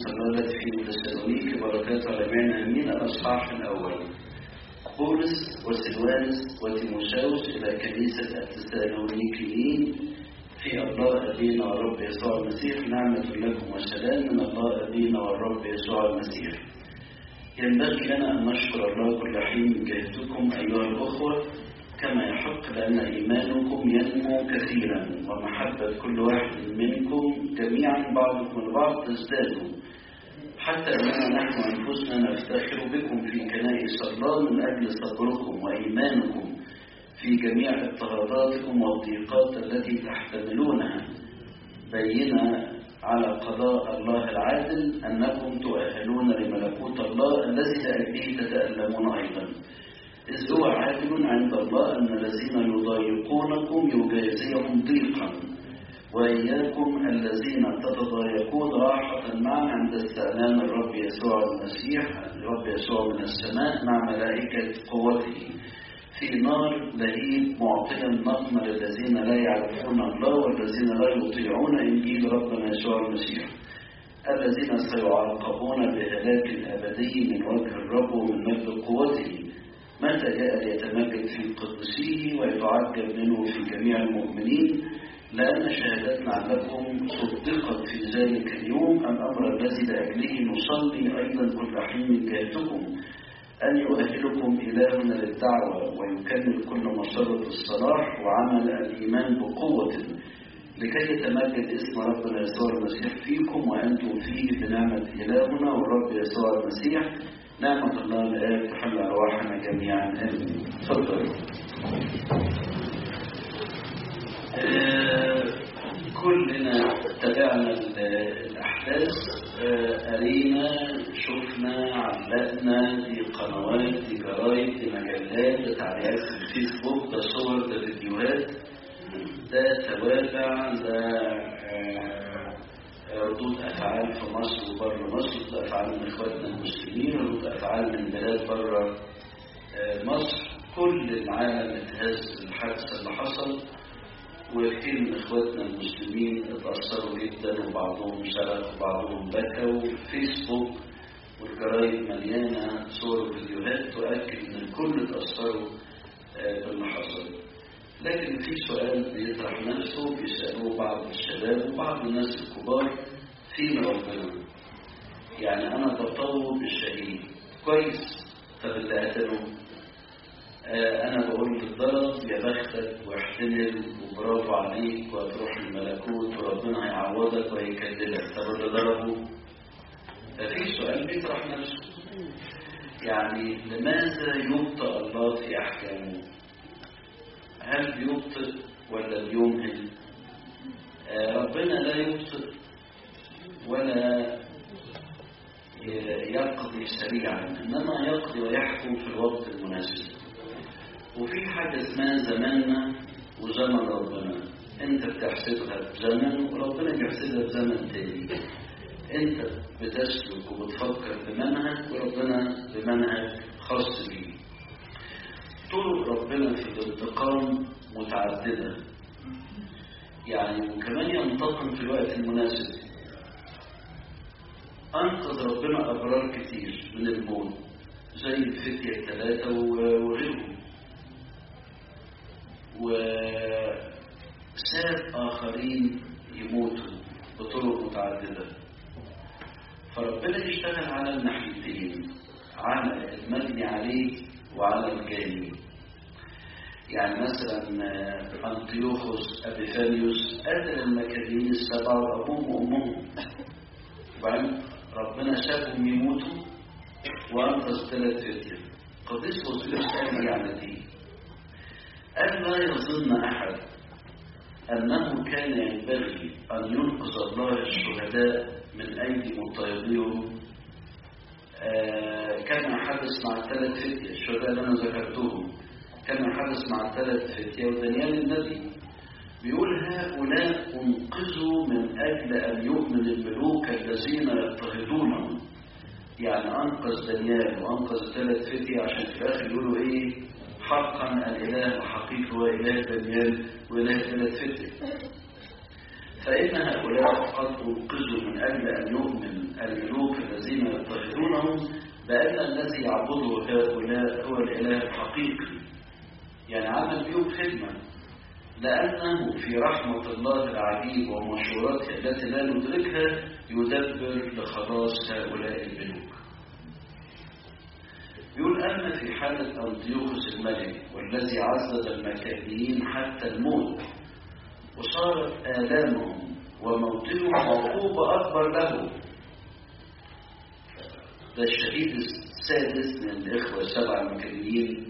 الله التي في تسالونيك بركات على جميعنا امين الاصحاح الاول بولس وسلوانس وتيموشاوس الى كنيسه التسالونيكيين في الله ابينا والرب يسوع المسيح نعمه لكم وسلام من الله ابينا والرب يسوع المسيح ينبغي لنا ان نشكر الله كل حين من جهتكم ايها الاخوه كما يحق لأن إيمانكم ينمو كثيرا ومحبة كل واحد منكم جميعا بعضكم البعض تزداد حتى أننا نحن أنفسنا نفتخر بكم في كنائس الله من أجل صبركم وإيمانكم في جميع اضطهاداتكم والضيقات التي تحتملونها بينا على قضاء الله العادل أنكم تؤهلون لملكوت الله الذي لأجله تتألمون أيضا إذ هو عادل عند الله أن الذين يضايقونكم يجازيهم ضيقا وإياكم الذين تتضايقون راحة معا عند استعلان الرب يسوع المسيح الرب يسوع من السماء مع ملائكة قوته في نار لهيب معطيا نقم للذين لا يعرفون الله والذين لا يطيعون إنجيل ربنا يسوع المسيح الذين سيعاقبون بهلاك أبدي من وجه الرب ومن مجد قوته متى جاء ليتمجد في قدسه ويتعجب منه في جميع المؤمنين لأن شهادتنا عنكم صدقت في ذلك اليوم الأمر الذي لأجله نصلي أيضا كل حين من جهتكم أن يؤهلكم إلهنا للدعوة ويكمل كل مسرة الصلاح وعمل الإيمان بقوة لكي يتمجد اسم ربنا يسوع المسيح فيكم وأنتم فيه بنعمة إلهنا والرب يسوع المسيح نعمة الله الآب تحل أرواحنا جميعا آمين تفضل آه كلنا تابعنا الأحداث آه قرينا شفنا علقنا دي قنوات دي جرايد دي مجلات ده تعليقات في الفيسبوك ده صور ده فيديوهات ده توابع ده آه ردود أفعال في مصر وبره مصر ردود أفعال من إخواتنا المسلمين ردود أفعال من بلاد بره مصر كل العالم اتهز الحادثة اللي حصل وكثير من إخواتنا المسلمين اتأثروا جدا وبعضهم صرخ وبعضهم بكى والفيسبوك والجرايد مليانة صور وفيديوهات تؤكد إن الكل اتأثروا باللي حصل لكن في سؤال بيطرح نفسه بيسألوه بعض الشباب وبعض الناس الكبار فين ربنا يعني أنا بطور بالشهيد كويس طب اللي قتله آه أنا بقول للضرب يا بختك واحتمل وبرافو عليك وهتروح الملكوت وربنا هيعوضك وهيكللك طب اللي ضربه ففي سؤال بيطرح نفسه يعني لماذا يبطأ الله في أحكامه هل بيبطئ ولا بيمهل آه ربنا لا يبطئ ولا يقضي سريعا انما يقضي ويحكم في الوقت المناسب وفي حاجه اسمها زماننا وزمن ربنا انت بتحسبها بزمن وربنا بيحسبها بزمن تاني انت بتسلك وبتفكر بمنهج وربنا بمنهج خاص بيه طرق ربنا في الانتقام متعددة يعني وكمان ينتقم في الوقت المناسب أنقذ ربنا أبرار كتير من الموت زي الفتية الثلاثة وغيرهم وساب آخرين يموتوا بطرق متعددة فربنا يشتغل على الناحيتين على المبني عليه وعلى الجاني يعني مثلا أنطيوخوس أبيفانيوس قتل المكارين السبعة وأبوهم وأمهم وبعدين ربنا شافهم يموتوا وأنقذ ثلاث فتية قديس وزير قال يعني دي قال لا يظن أحد أنه كان ينبغي أن ينقذ الله الشهداء من أيدي مضطهديهم آه كما حدث مع الثلاث فتية الشهداء اللي أنا ذكرتهم كما حدث مع الثلاث فتية ودانيال النبي بيقول هؤلاء انقذوا من أجل أن يؤمن الملوك الذين يضطهدونهم يعني أنقذ دانيال وأنقذ الثلاث فتية عشان في الآخر يقولوا إيه حقا الإله وحقيقي هو إله دانيال وإله الثلاث فتية فإن هؤلاء قد أنقذوا من أجل أن يؤمن الملوك الذين يضطهدونهم بأن الذي يعبده هؤلاء هو الإله الحقيقي يعني عمل بيهم خدمة لأنه في رحمة الله العجيب ومشورته التي لا ندركها يدبر لخلاص هؤلاء البنوك يقول أما في حالة أنطيوخوس الملك والذي عذب المكانيين حتى الموت وصارت آلامهم وموتهم عقوبة أكبر له ده الشهيد السادس من الإخوة السبعة المكانيين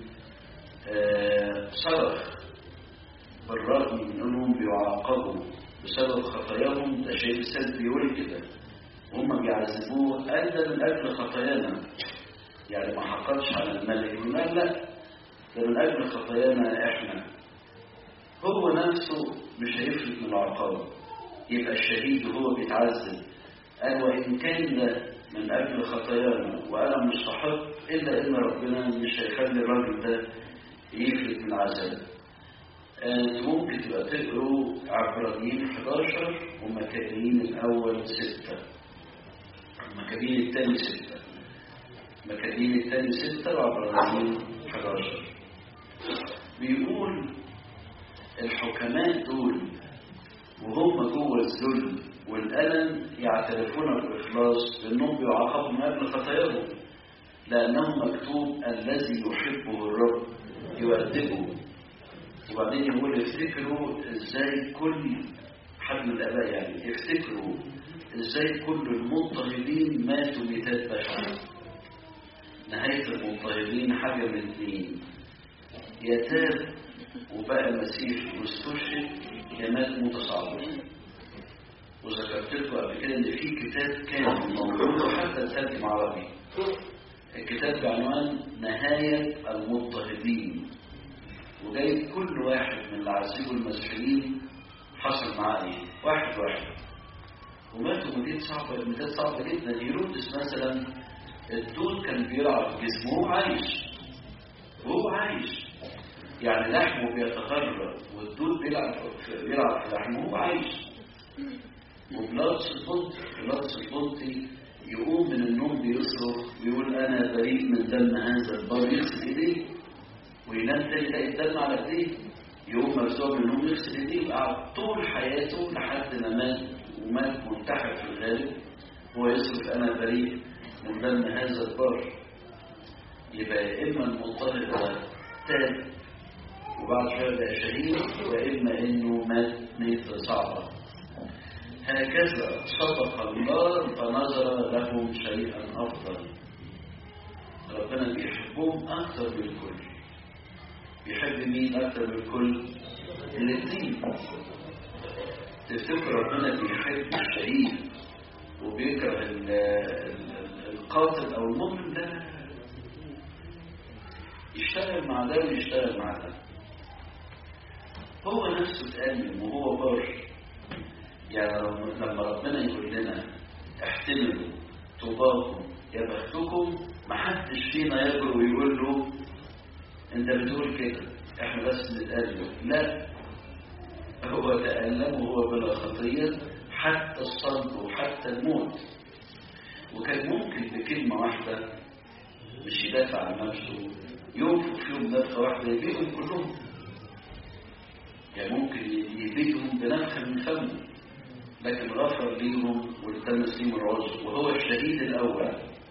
آه صرخ بالرغم من أنهم بيعاقبوا بسبب خطاياهم ده شيء سلبي بيقول كده وهم بيعذبوه قال ده من أجل خطايانا يعني ما حقرش على الملك قال لا ده من أجل خطايانا إحنا هو نفسه مش هيفلت من العقاب يبقى الشهيد وهو بيتعذب قال وإن كان ده من أجل خطايانا وأنا مستحق إلا إن ربنا مش هيخلي الراجل ده يفلت من العذاب أنت ممكن تبقى تقروا عبرانيين 11 ومكانيين الأول 6 المكانيين الثاني 6 مكانين الثاني ستة وعبرانيين 11 بيقول الحكماء دول وهم جوه الذل والألم يعترفون بالإخلاص لأنهم بيعاقبوا من أجل خطاياهم لأنه مكتوب الذي يحبه الرب يؤدبه وبعدين يقول افتكروا ازاي كل حد من الآباء يعني افتكروا ازاي كل المضطهدين ماتوا ميتات بشعة نهاية المضطهدين حاجة من اثنين يا تاب وبقى مسيح واستشهد يا مات متصاعد وذكرت لكم قبل كده ان في كتاب كان موجود وحتى اترجم عربي الكتاب بعنوان نهاية المضطهدين وجايب كل واحد من العزيز المسيحيين حصل معاه ايه واحد واحد وماتوا مدينة صعبة مدينة صعبة جدا هيرودس مثلا الدود كان بيلعب في جسمه وهو عايش وهو عايش يعني لحمه بيتغرب والدود بيلعب في بيلعب في لحمه وهو عايش وبلاطس البنطي بلاطس البنطي يقوم من النوم بيصرخ ويقول انا بريء من دم هذا البار يغسل ايديه وينام تاني تلاقي الدم على ايديه يقوم مرزوع من النوم يغسل ايديه وقعد طول حياته لحد ما مات ومات منتحر في الغالب هو يصرخ انا بريء من دم هذا البار يبقى يا اما المضطهد ده تاب وبعد شويه بقى شهيد واما انه مات ميته صعبه هكذا صدق الله فنظر لهم شيئا افضل ربنا بيحبهم اكثر من الكل بيحب مين اكثر من الكل الاثنين تفتكر ربنا بيحب الشهيد وبيكره القاتل او المؤمن ده يشتغل مع ده ويشتغل مع ده هو نفسه اتألم وهو بار يعني لما ربنا يقول لنا احتملوا طوباكم يا بختكم ما حدش فينا يجر ويقول له انت بتقول كده احنا بس نتألم لا هو تألم وهو بلا خطية حتى الصلب وحتى الموت وكان ممكن بكلمة واحدة مش يدافع عن نفسه ينفق فيهم نفخة واحدة يبيهم كلهم يعني ممكن يبيهم بنفخة من فمه لكن غفر ليهم والتمس ليهم العذر وهو الشهيد الأول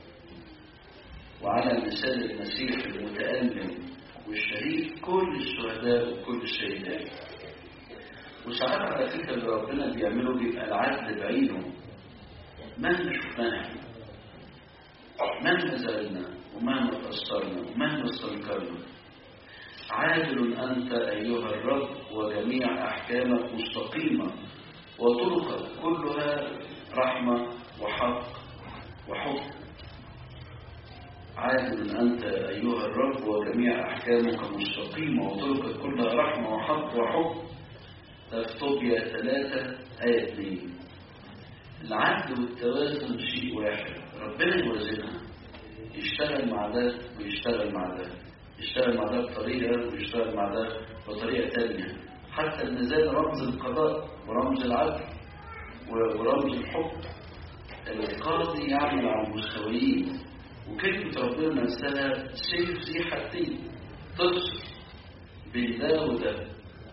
وعلى مثال المسيح المتألم والشهيد كل الشهداء وكل الشهيدات وساعات على فكرة اللي ربنا بيعمله بيبقى العدل بعينه مهما شفناه احنا مهما زعلنا ومهما قصرنا ومهما استنكرنا عادل أنت أيها الرب وجميع أحكامك مستقيمة وطرقك كلها رحمة وحق وحب عادل أنت أيها الرب وجميع أحكامك مستقيمة وطرقك كلها رحمة وحق وحب تفتوبيا ثلاثة آية 2 العدل والتوازن شيء واحد ربنا يوازنها يشتغل مع ده ويشتغل مع ده يشتغل مع ده بطريقة ويشتغل مع ده بطريقة تانية حتى الميزان رمز القضاء ورمز العدل ورمز الحب القاضي يعمل على المستويين وكلمة ربنا نفسها سيف ذي حدين تفصل بين ده وده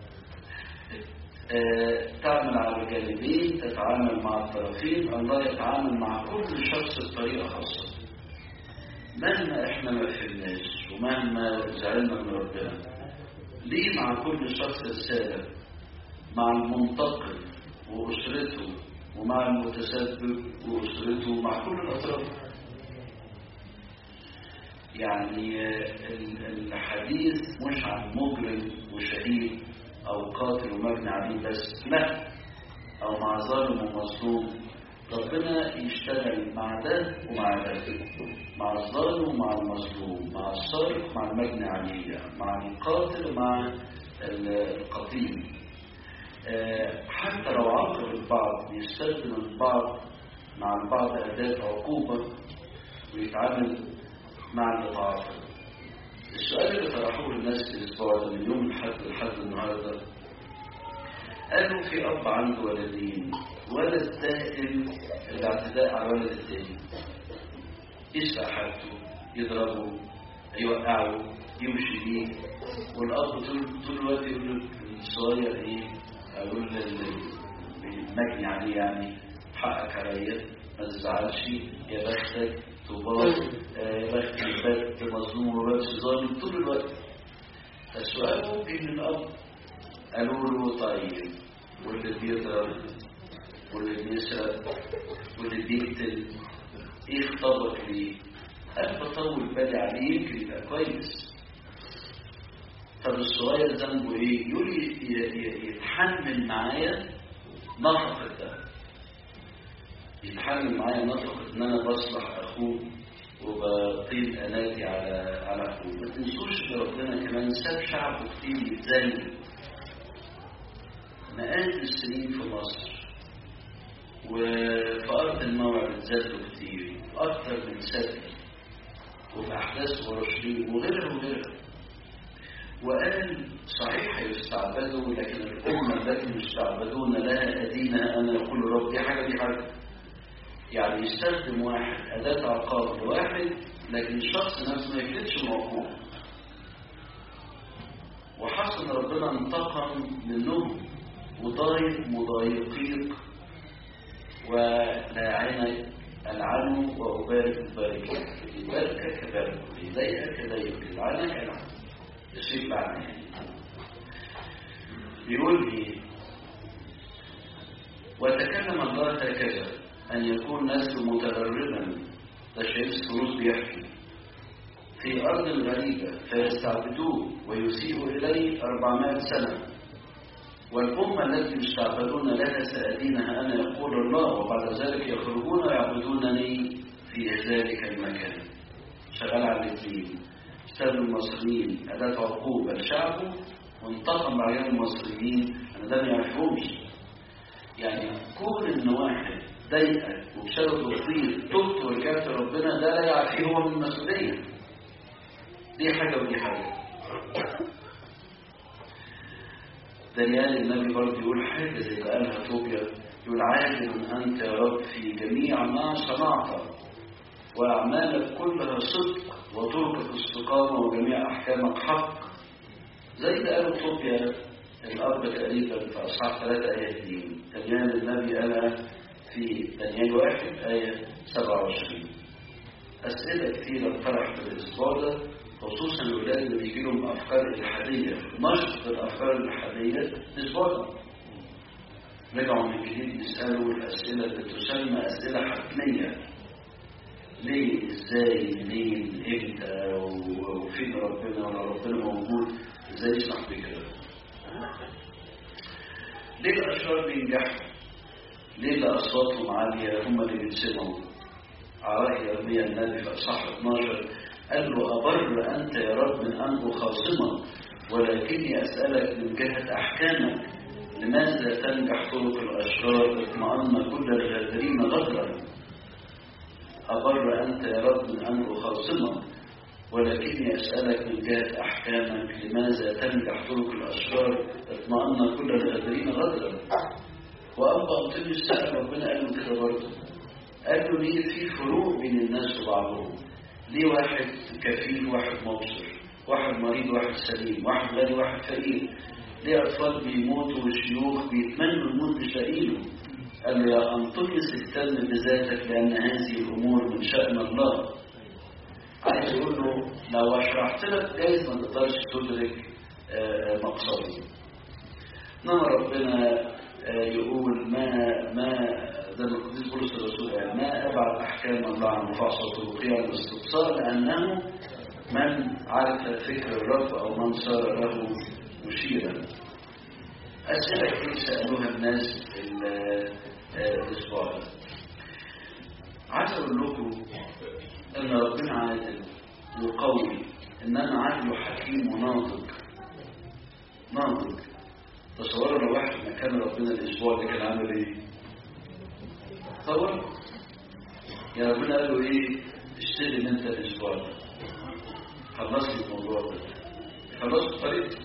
آه، تعمل على الجانبين تتعامل مع الطرفين الله يتعامل مع كل شخص بطريقة خاصة مهما احنا ما فهمناش ومهما زعلنا من ربنا ليه مع كل شخص رسالة مع المنتقد وأسرته ومع المتسبب وأسرته مع كل الأطراف يعني الحديث مش عن مجرم وشهيد أو قاتل ومجني عليه بس لا أو مع ظالم ومظلوم ربنا يشتغل مع ده ومع ده مع الظالم ومع المظلوم مع السارق مع المجني عليه مع القاتل ومع القتيل حتى لو عاقب البعض يستخدم البعض مع البعض أداة عقوبة ويتعامل مع اللي تعاقب السؤال اللي طرحوه الناس في الأسبوع ده من يوم الحد لحد النهارده قالوا في أب عنده ولدين ولد دائم الاعتداء على الولد التاني يسرق حاجته يضربه يوقعه يمشي بيه والأب طول طول الوقت يقول له الصغير إيه أقول المجني عليه يعني حقك عليا ما تزعلش يا بختك طوبات يا بخت البت مظلوم وبس ظالم طول الوقت السؤال ممكن الأب قالوا له طيب واللي بيضرب واللي بيسرق واللي بيقتل ايه خطابك ليه؟ قال بطول بالي عليه يمكن يبقى كويس طب الصغير ذنبه ايه؟ يقول يتحمل معايا نفقة ده يتحمل معايا نفقة ان انا بصلح اخوه وبطيل اناتي على على اخوه ما تنسوش ان ربنا كمان ساب شعبه كتير يتذلل مئات السنين في مصر وفي أرض الموعد اتزادوا كتير أكثر من سنة وفي أحداث أورشليم وغيرها وغيرها وقال صحيح يستعبدوا لكن الأمة التي يستعبدون لها أدينا أنا يقول رب دي حاجة دي حاجة يعني يستخدم واحد أداة عقاب لواحد لكن الشخص نفسه ما يكلتش موقوف وحصل ربنا انتقم منهم وضايق مضايقيق ولاعنك العنه وأبارك الباركين يباركك كبارك يضايقك كضايقك يلعنك ألعن يصير معنى يعني بيقول ايه وتكلم الله هكذا أن يكون نسل متغربا ده شايف السروس بيحكي في أرض غريبة فيستعبدوه ويسيء إليه أربعمائة سنة والأمة التي يستعبدون لها سأدينها أنا يقول الله وبعد ذلك يخرجون ويعبدونني في ذلك المكان شغال على الاثنين استخدم المصريين أداة عقوبة لشعبه وانتقم عليهم المصريين أنا ده ما يعرفهمش يعني كون إن واحد ضايقك وبسبب تطير تبت ورجعت ربنا ده لا يعفيه هو من المسؤولية دي حاجة ودي حاجة دانيال النبي برضه يقول حاجة زي اللي قالها طوبيا يقول عالم أنت يا رب في جميع ما صنعت وأعمالك كلها صدق وطرقك استقامة وجميع أحكامك حق زي اللي قاله طوبيا الأرض تقريبا في أصحاب ثلاثة آيات دي دانيال النبي قالها في دانيال واحد آية 27 أسئلة كثيرة طرحت في الأسبوع ده خصوصا الولاد اللي بيجي لهم افكار الحاديه نشط الافكار الحاديه الاسبوع ده رجعوا من جديد يسالوا الاسئله اللي تسمى اسئله حتميه ليه ازاي منين امتى وفين ربنا ولا ربنا موجود ازاي يسمح بكده ليه الاشرار بينجحوا ليه اللي اصواتهم عاليه هم اللي بيتسمعوا على يرميا النبي في اصحاح 12 قال له أبر أنت يا رب من أن أخاصمك ولكني أسألك من جهة أحكامك لماذا تنجح طرق الأشرار اطمأن كل الغادرين غدرا أبر أنت يا رب من أن أخاصمك ولكني أسألك من جهة أحكامك لماذا تنجح طرق الأشرار اطمأن كل الغادرين غدرا وأبقى أمطني السأل ربنا قال له كده برضه قال له ليه في فروق بين الناس وبعضهم ليه واحد كفيف واحد مبصر واحد مريض واحد سليم واحد غني واحد فقير ليه أطفال بيموتوا وشيوخ بيتمنوا الموت مش لاقينه قال له يا أنطونيوس اهتم بذاتك لأن هذه الأمور من شأن الله عايز يقول له لو شرحت لك جايز ما تقدرش تدرك آه، مقصدي انما ربنا آه، يقول ما ما زي ما القديس بولس الرسول قال ما ابعد احكام الله عن مفاصله وقيام الاستبصار لانه من عرف فكر الرب او من صار له مشيرا اسئله كتير سالوها الناس ال- آه، الاسبوع ده عايز اقول لكم ان ربنا عادل وقوي انما عدل وحكيم وناطق ناطق تصوروا لو واحد مكان ربنا الاسبوع ده كان عامل ايه تصور يا ربنا قال له ايه اشتغل انت الاسبوع ده خلص لي الموضوع ده خلصت طريقتي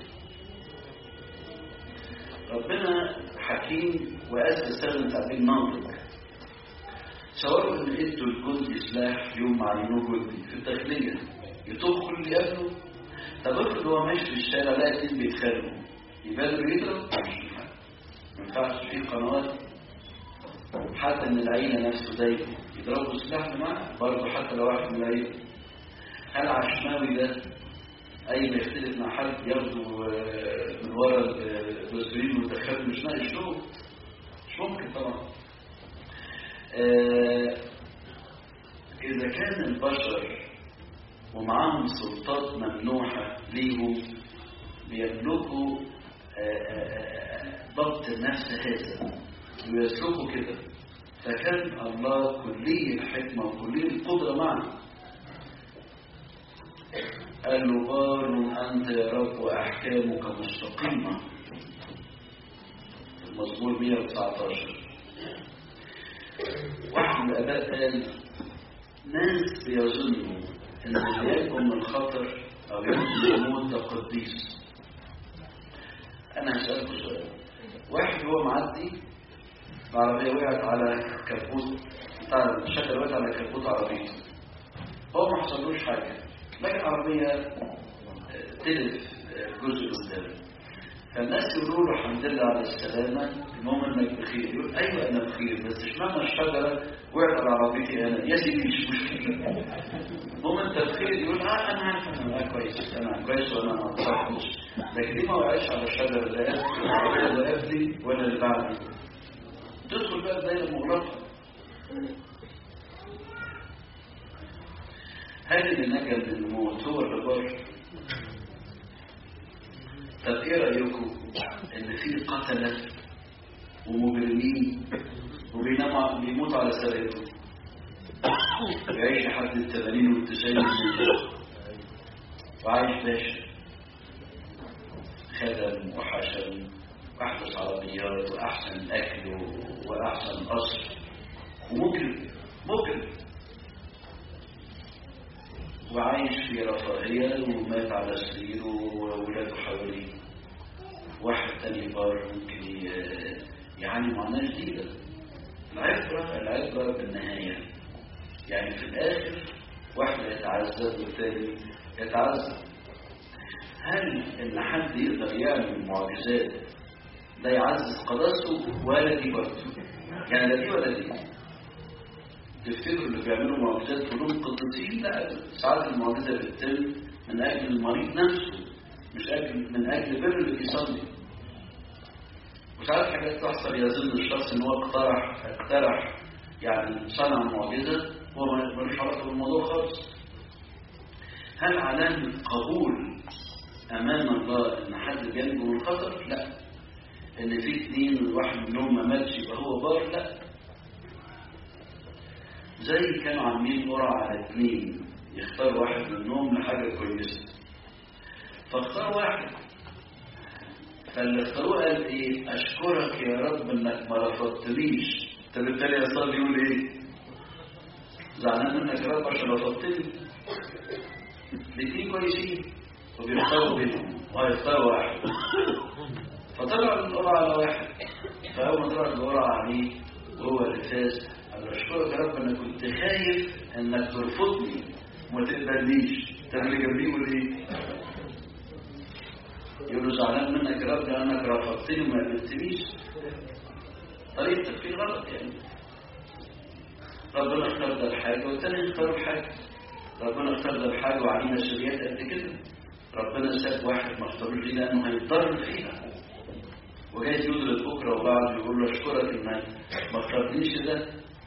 ربنا حكيم وقاس استخدم تعبير ناطق تصوروا ان ادوا الجندي سلاح يوم ما عينوه جندي في الداخليه يطوف كل يده طب افرض هو ماشي في الشارع لقى اتنين بيتخانقوا يبقى له يضرب مش ينفع. ما ينفعش في قنوات حتى من العيلة نفسه ده يضربوا السلاح اللي معاه برضه حتى لو واحد من العيلة هل عشماوي ده أي ما يختلف مع حد ياخده آه، من ورا الدستورين ويدخله مش ناقش له مش ممكن طبعا آه، إذا كان البشر ومعاهم سلطات ممنوحة ليهم بيملكوا آه، آه، آه، ضبط النفس هذا ويسلكوا كده فكان الله كلي الحكمة وكلي القدرة معه قال له بار أنت يا رب وأحكامك مستقيمة في المزمور 119 واحد من الآباء قال ناس بيظنوا إن اللي يكون من الخطر أو يكون من الموت ده قديس أنا هسألكوا سؤال واحد هو معدي العربية وقعت على كبوت بتاع الشجرة وقعت على كبوت عربيته هو ما حصلوش حاجة لكن العربية آه، تلف آه، جزء قدام فالناس يقولوا له الحمد لله على السلامة المهم انك بخير يقول ايوه انا بخير بس اشمعنى الشجرة وقعت على عربيتي انا يا سيدي مش مشكلة المهم انت بخير يقول اه انا عارف انا أنا كويس انا كويس وانا ما اتصرفش لكن دي ما وقعتش على الشجرة اللي قبل العربية اللي قبلي ولا اللي بعدي تدخل بقى دايره مغلقه هل اللي نجا من الموت هو اللي بر طب ايه رايكم ان في قتله ومجرمين وبيناموا بيموتوا على سريرهم ويعيش لحد الثمانين والتسعين وعايش باشا خدم وحشم واحدث عربيات واحسن اكل واحسن قصر ومجرم مجرم وعايش في رفاهية ومات على سريره وولاده حواليه واحد تاني بار ممكن ي- يعاني معاناة جديدة العبرة العبرة بالنهاية يعني في الآخر واحد يتعذب والتاني يتعذب هل إن حد يقدر يعمل معجزات ده يعزز قداسته ولا دي برضه يعني لا دي ولا دي تفتكروا اللي بيعملوا معجزات كلهم قديسين لا ساعات المعجزه بتتم من اجل المريض نفسه مش اجل من اجل بر اللي بيصلي وساعات حاجات تحصل يظن الشخص ان هو اقترح اقترح يعني صنع معجزه هو ما- ملوش علاقه بالموضوع خالص هل علامه قبول امام الله ان حد بينجو من الخطر؟ لا ان في اتنين والواحد منهم ما ماتش يبقى هو بار لا زي كانوا عاملين قرعة على اتنين يختار واحد منهم لحاجة كويسة فاختار واحد فاللي اختاروه قال ايه اشكرك يا رب انك ما رفضتنيش طب بالتالي يصلي يقول ايه زعلان منك يا رب عشان رفضتني الاتنين كويسين وبيختاروا بينهم وهيختاروا واحد فطلع القرعة على واحد فأول ما طلع القرعة عليه وهو اللي فاز قال له أشكرك يا رب أنا كنت خايف إنك ترفضني وما تقبلنيش طب اللي جنبيه يقول إيه؟ يقول له زعلان منك يا رب لأنك رفضتني وما قبلتنيش طريقة تفكير غلط يعني ربنا اختار ده الحاجة والتاني اختار الحاجة ربنا اختار ده الحاجة وعلينا شريات قد كده ربنا ساب واحد ما اختاروش دي لأنه هيتضرر فيها وجاي يدرك بكرة وبعد يقول له أشكرك إنك ما اخترتنيش ده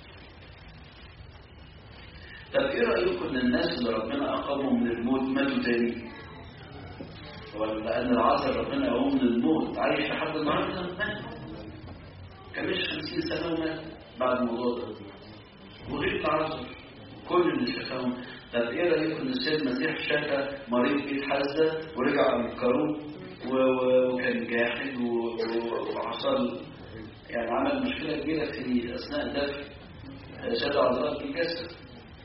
طب إيه رأيكم إن الناس اللي ربنا أقامهم من الموت ماتوا تاني؟ ولا أن العذر ربنا يقوم من الموت عايش لحد النهارده مات كمش 50 سنة ومات بعد الموضوع ده وغير العذر كل اللي شافهم طب ايه رايكم ان السيد المسيح شاف مريض بيتحزى ورجع انكروه وكان جاحد وحصل يعني عمل مشكله كبيره في اثناء دفن سيد عذراء في الجسد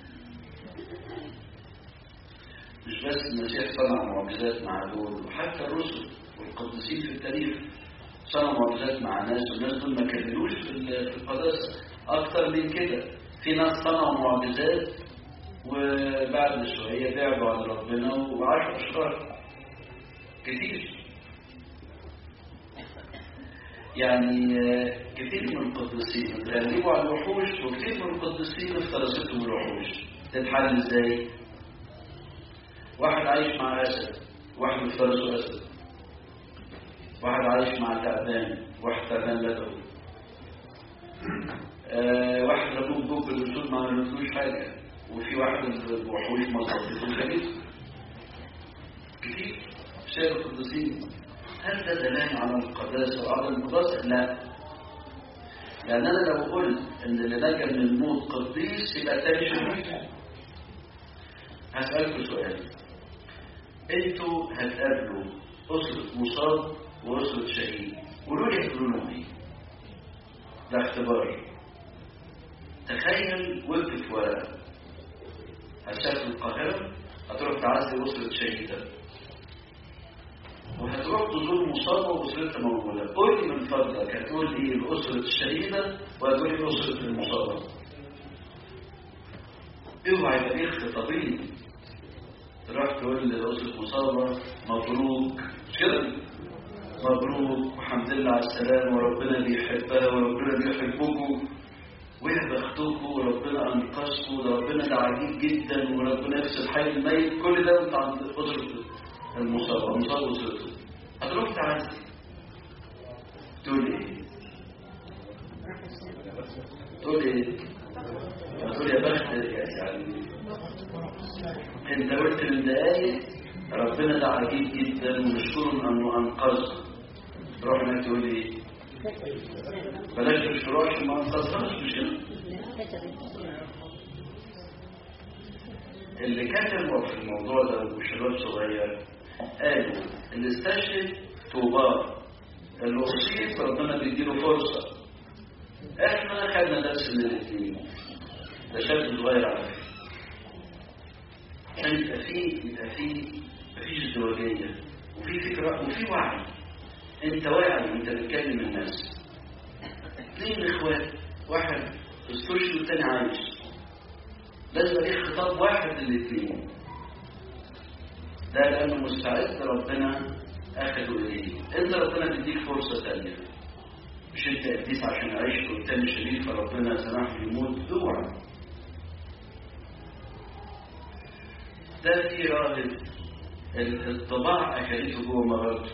مش بس المسيح صنع معجزات مع دول وحتى الرسل والقديسين في التاريخ صنعوا معجزات مع ناس والناس دول ما كملوش في القداسه اكتر من كده في ناس صنعوا معجزات وبعد شويه بعدوا عن ربنا وعاشوا اشرار كتير يعني كثير من القديسين اتغلبوا على الوحوش وكثير من القديسين افترستهم الوحوش تتحل ازاي؟ واحد عايش مع اسد واحد مفترسه اسد واحد عايش مع تعبان واحد تعبان بدوي آه واحد رموه بوك بالاسود ما عملتلوش حاجه وفي واحد الوحوش ما صدقوش كتير شايف القديسين هل ده دلالة على القداسة وعدم القداسة؟ لا لأن أنا لو قلت إن اللي نجا من الموت قديس يبقى تاني شريف هسألكوا سؤال انتوا هتقابلوا أسرة مصاب وأسرة شهيد قولوا لي هتقولوا لهم إيه؟ ده اختبار تخيل وقت في ورقة هتسافر القاهرة هتروح تعزي أسرة شهيدة وهتروح تزور مصابة وأسرتها موجودة قول لي من فضلك هتقول إيه لأسرة الشهيدة وهتقول إيه لأسرة المصابة اوعى يبقى ليه خطابين تروح تقول لأسرة مصابة مبروك مش كده مبروك والحمد لله على السلامة وربنا بيحبها وربنا بيحبكم ويا بختكم وربنا انقذكم وربنا ده عجيب جدا وربنا يغسل حي الميت كل ده انت عند اسرة المصاب المصاب اسرته هتروح تعزي تقول ايه؟ تقول ايه؟ تقول يا بخت يعني انت قلت من دقايق ربنا ده عجيب جدا ونشكره انه انقذه تروح هناك تقول ايه؟ بلاش تشكروه عشان ما انقذهاش مش كده؟ اللي كتبوا في الموضوع ده وشباب صغير قالوا اللي استشهد طوباه اللي اصيب ربنا بيديله فرصه احنا خدنا درس من الاثنين ده شاب صغير على فكره عشان يبقى فيه يبقى فيه مفيش ازدواجيه وفي فكره وفي وعي انت واعي وانت بتكلم الناس اثنين اخوات واحد استشهد والتاني عايش لازم ليه خطاب واحد للاثنين ده لانه مستعد ربنا اخده اليه انت ربنا بيديك فرصه ثانيه مش انت قديس عشان عشت والتاني شريك فربنا سمح له يموت اوعى ده في راهب الطباع اكلته جوه مرارته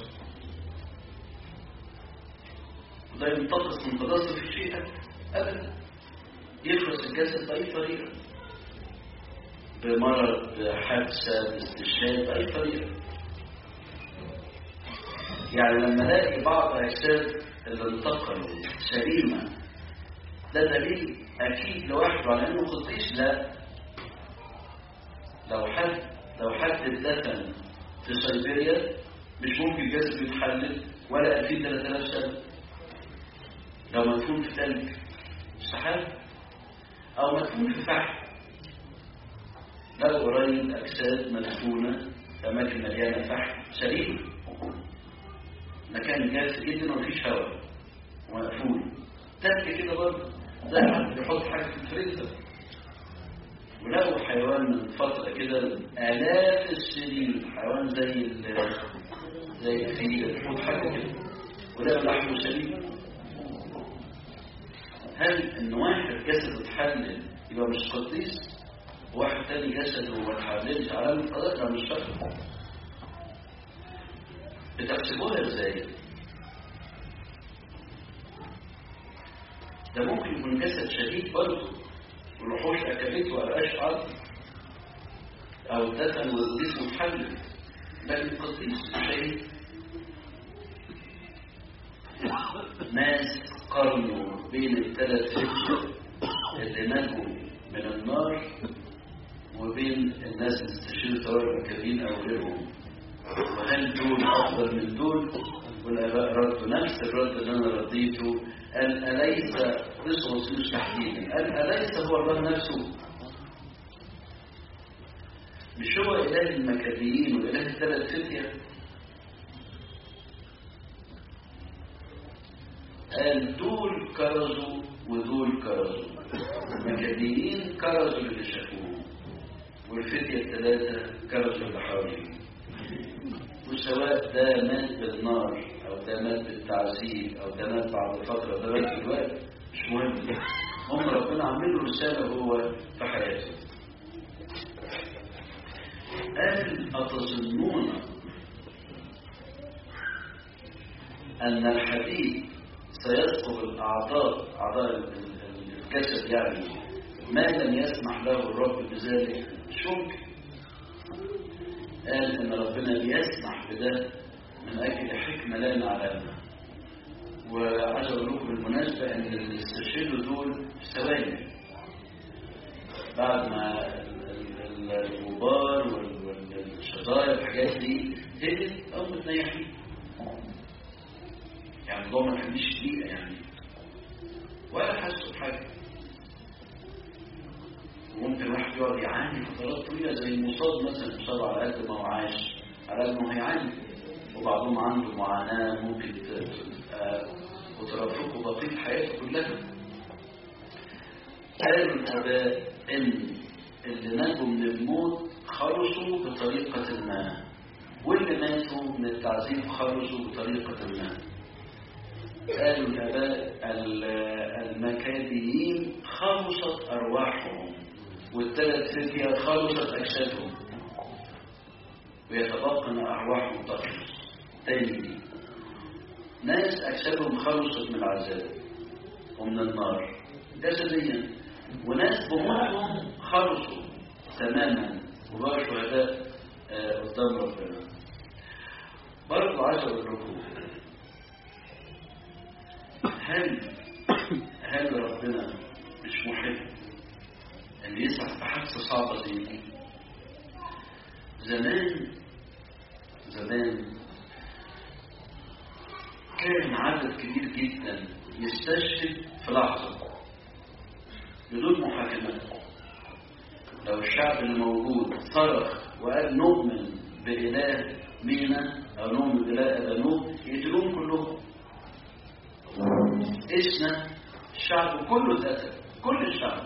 وده ينتقص من قداسه في شيء ابدا يخلص الجسد باي طريقه بمرض بحادثه باستشهاد باي طريقه يعني لما الاقي بعض اجساد اللي انتقلوا سليمه ده دليل اكيد لوحده على انه قديس لا لو حد لو حد اتدفن في سيبيريا مش ممكن جسمه يتحلل ولا 2000 3000 سنه لو مدفون في ثلج استحاله او مدفون في فحم لو قريب اجساد مدفونه في اماكن مليانه فحم سليمه مكان جاف جدا ومفيش هواء ومقفول تلج كده برضه زي حد بيحط حاجة في الفريزر ولقوا حيوان من فترة كده آلاف السنين حيوان زي ال زي الفيل بيحط حاجة كده ولقوا لحمه سليم هل ان واحد جسده اتحلل يبقى مش قديس وواحد تاني جسده ما اتحللش على الفضاء ده مش شرط بتحسبوها ازاي ده ممكن يكون جسد شديد برضه والوحوش اكلته وقلقاش عظم او دفن وجسمه اتحلل لكن قديس شهيد ناس قارنوا بين الثلاث فتية اللي نجوا من النار وبين الناس اللي استشيروا سواء المكابين او غيرهم وهل دول افضل من دول والاباء ردوا نفس الرد اللي انا رديته قال اليس بصوص مش تحديدا قال اليس هو الله نفسه مش هو اله المكابيين واله الثلاث فتيه قال دول كرزوا ودول كرزوا المكاديين كرزوا اللي شافوه والفتية الثلاثة كرزوا اللي حواليهم وسواء ده مات بالنار أو ده مات بالتعذيب أو ده مات بعد فترة ده مات دلوقتي مش مهم هم ربنا عامل له رسالة هو في حياته قال أتظنون أن الحديد سيسقط الأعضاء أعضاء الجسد يعني ما لم يسمح له الرب بذلك مش ممكن قال إن ربنا بيسمح بده من أجل حكمة لا نعلمها وعايز أقول لكم بالمناسبة إن اللي استشهدوا دول في ثواني بعد ما الغبار والشظايا والحاجات دي هدت أو متنيحين يعني الموضوع ما كانش دقيقة يعني ولا حسوا بحاجة وممكن واحد يقعد يعاني فترات طويلة زي المصاب مثلا مصاب على قد ما هو عايش على قد ما هو هيعاني وبعضهم عنده معاناة ممكن وترافقه بقية حياته كلها قالوا الآباء إن اللي نجوا من الموت خلصوا بطريقة ما واللي ماتوا من التعذيب خلصوا بطريقة ما قالوا الآباء المكابيين خلصت أرواحهم والثلاث فتية خلصت أجسادهم ويتبقى أن أرواحهم تخلص تاني ناس أجسادهم خلصت من العذاب ومن النار جسديا وناس بموتهم خلصوا تماما وبقوا شهداء قدام ربنا برضه عايز اقول لكم هل هل ربنا مش محب ان يسعى في حادثه صعبه زي دي زمان زمان كان عدد كبير جدا يستشهد في لحظه بدون محاكمات لو الشعب اللي موجود صرخ وقال نؤمن بإله مينا أو نؤمن بإله أبانوب يقتلوهم كلهم إسنا الشعب كله اتقتل كل الشعب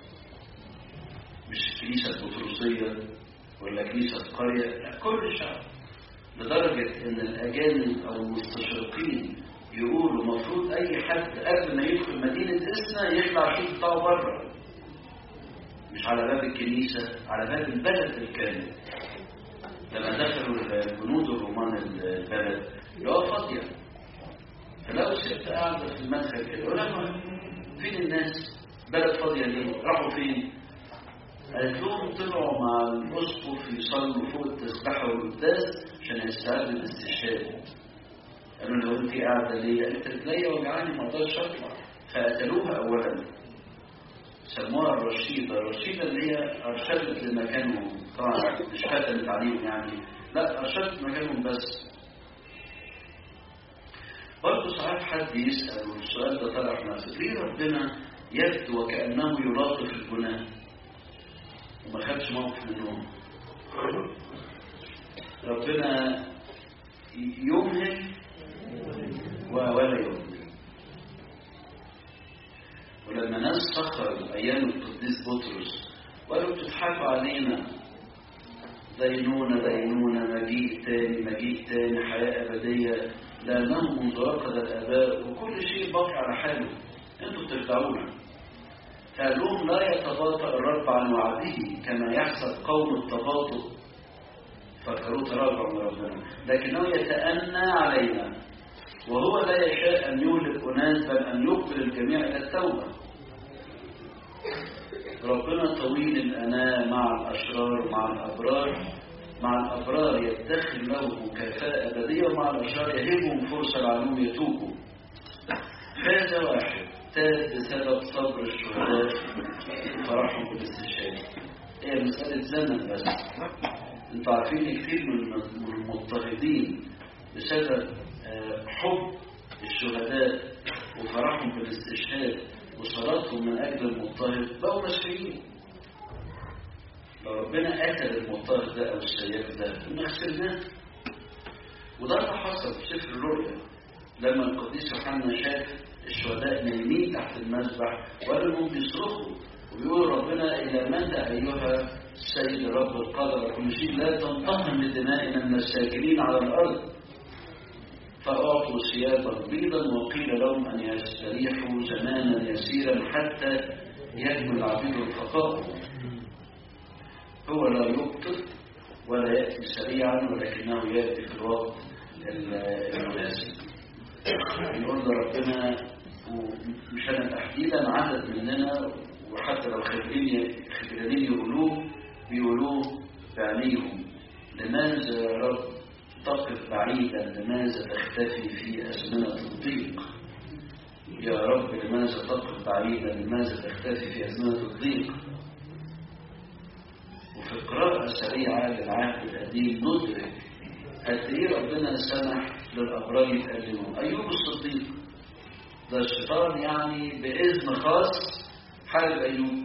مش الكنيسة البطرسية ولا كنيسة قرية لا كل الشعب لدرجة إن الأجانب أو المستشرقين يقولوا المفروض أي حد قبل ما يدخل مدينة إسنا يخلع الشوط بتاعه بره مش على باب الكنيسة على باب البلد الكامل لما دخلوا الجنود الرومان البلد لقوا فاضية فلقوا ست قاعدة في المدخل كده يقول لهم فين الناس؟ بلد فاضية ليه؟ راحوا فين؟ قالت لهم طلعوا مع الأسقف يصلوا فوق التسبحة والقداس عشان يستعدوا للاستشهاد قالوا لو انت قاعدة ليه؟ قالت رجليا وجعاني ما اقدرش اطلع فقتلوها أولا سموها الرشيدة الرشيدة اللي هي أرشدت لمكانهم طبعا مش ختمت عليهم يعني لا أرشدت مكانهم بس برضه ساعات حد يسأل والسؤال ده طرح نفسه ليه ربنا يبدو وكأنه يلاطف الجناه وما خدش موقف منهم ربنا يمهل ولا يمهل لما ناس سخروا أيام القديس بطرس وقالوا بتضحكوا علينا دينونة دينونة مجيء تاني مجيء تاني حياة أبدية لأنهم منذ رقد الآباء وكل شيء باقي على حاله أنتوا بتخدعونا قال لهم لا يتباطأ الرب عن وعده كما يحسب قوم التباطؤ فكروا تراجع من ربنا لكنه يتأنى علينا وهو لا يشاء أن يهلك أناس بل أن يقبل الجميع إلى التوبة ربنا طويل الأناة مع الأشرار مع الأبرار مع الأبرار يدخر له مكافأة أبدية ومع الأشرار يهبهم فرصة لعلهم يتوبوا هذا واحد تاب بسبب صبر الشهداء وفرحهم بالاستشهاد هي مسألة زمن بس انتوا عارفين كتير من المضطهدين بسبب حب الشهداء وفرحهم بالاستشهاد وصلاتهم من أجل المضطهد بقوا مسيحيين لو ربنا قتل المضطهد ده أو السياف ده كنا خسرناه وده اللي حصل في سفر الرؤيا لما القديس يوحنا شاف الشهداء نايمين تحت المذبح وقالوا انهم بيصرخوا وبيقول ربنا الى متى ايها السيد رب القدر كل شيء لا تنتقم لدمائنا من الساكنين على الارض فأعطوا ثيابا بيضا وقيل لهم أن يستريحوا زمانا يسيرا حتى يكمل عبيد الفقاء هو لا يبطئ ولا يأتي سريعا ولكنه يأتي في الوقت المناسب يقول ربنا ومش أنا تحديدا عدد مننا وحتى لو خجلين خجلانين يقولوه بيقولوه بعينيهم لماذا يا رب تقف بعيدا لماذا تختفي في أزمنة الضيق يا رب لماذا تقف بعيدا لماذا تختفي في أزمنة الضيق وفي القراءة السريعة للعهد القديم ندرك قد ايه ربنا سمح للأبرار يتألموا أيوب الصديق ده الشيطان يعني بإذن خاص حارب أيوب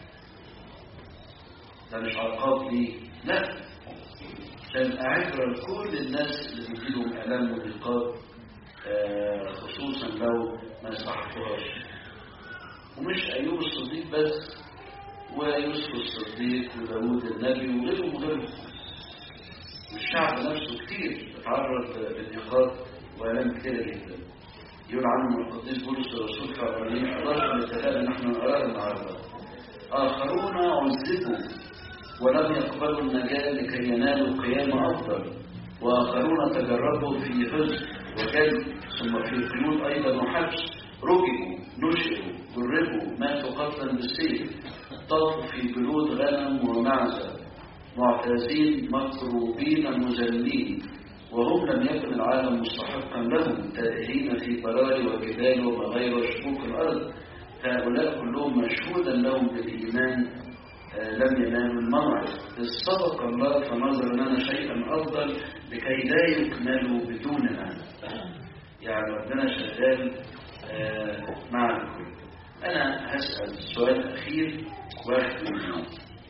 ده مش عقاب ليه لا كان عبرة لكل الناس اللي بيجيلهم إعلام وضيقات خصوصا لو ما يستحقوهاش ومش أيوب الصديق بس ويوسف الصديق وداود النبي وغيرهم وغيرهم والشعب نفسه كتير اتعرض لضيقات وآلام كتيرة جدا يقول عنهم القديس بولس الرسول في عبرانيين 11 الاتفاق اللي احنا نقراه النهارده آخرون عذبوا ولم يقبلوا النجاة لكي ينالوا قيامة أفضل وآخرون تجربوا في حزن وجلد ثم في قيود أيضا وحبس رجموا نشئوا جربوا ماتوا قتلا بالسيف طافوا في جلود غنم ومعزة معتازين مكروبين مذلين وهم لم يكن العالم مستحقا لهم تائهين في براري وجبال ومغاير وشكوك الأرض هؤلاء كلهم مشهودا لهم بالإيمان لم ينالوا الموعد إذ صدق الله فنظر لنا شيئا أفضل لكي لا يكملوا بدوننا يعني ربنا شغال مع الكل أنا هسأل سؤال أخير واحد منهم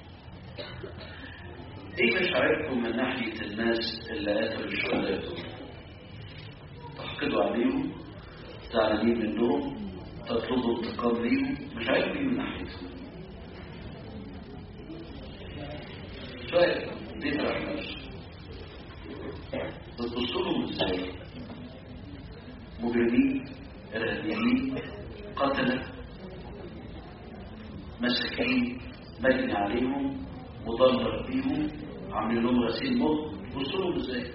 إيه مشاعركم من ناحية الناس اللي قتلوا الشهداء دول؟ تحقدوا عليهم؟ زعلانين منهم؟ تطلبوا انتقام ليهم؟ مشاعركم من ناحيتهم؟ سؤال بيطرح نفسه بتبصوا لهم ازاي؟ مجرمين ارهابيين قتله مساكين مجني عليهم مدمر بيهم عاملين لهم غسيل مخ بصوا لهم ازاي؟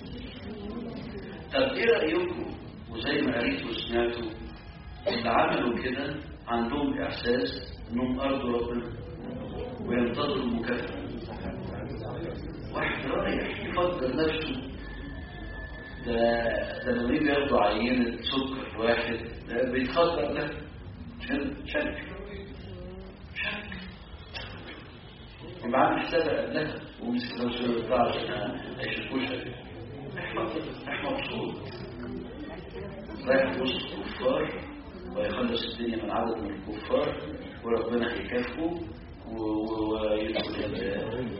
طب ايه رايكم وزي ما قريتوا وسمعتوا اللي عملوا كده عندهم احساس انهم ارضوا ربنا وينتظروا المكافاه واحد رايح يفكر نفسه ده ده لما يجي ياخدوا عينة سكر واحد ده بيتخطر ده عشان شك شك يبقى عامل حساب قبلها ومسك لو سوى بتاع عشان هيشوفوش احنا احنا مبسوط رايح وسط الكفار ويخلص الدنيا من عدد من الكفار وربنا هيكافئه ويدخل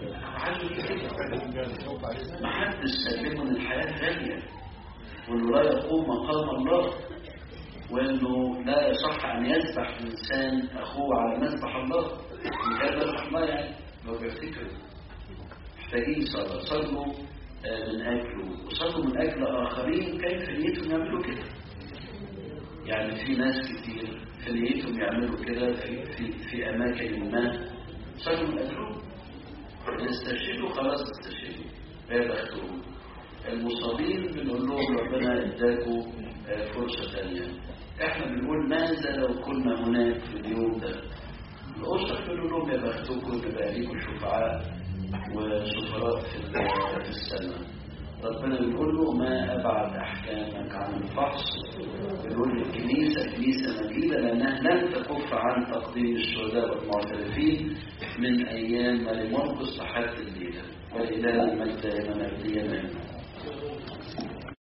ما حدش سلمه ان الحياه غاليه وانه لا يقوم مقام الله وانه لا يصح ان يذبح انسان اخوه على مذبح الله ان كان ذبح الله يعني لو بيفتكروا محتاجين صلاه صلوا آه، من اجله وصلوا من اجل اخرين كان في نيتهم يعملوا كده يعني في ناس كتير في نيتهم يعملوا كده في في في اماكن ما صلوا من اجلهم استشهدوا خلاص استشهدوا لا بختهم المصابين بنقول لهم ربنا اداكوا آه، فرصه ثانيه احنا بنقول ماذا لو كنا هناك في اليوم ده الاسر بنقول لهم يا بختكم يبقى ليكم شفعاء وسفراء في ال- في السماء ربنا بيقول له ما ابعد احكامك عن الفحص بيقول الكنيسه كنيسه مجيده لانها لم تكف عن تقديم الشهداء والمعترفين من ايام ملك مرقس لحد الليله والاله المجد دائما ابديا امين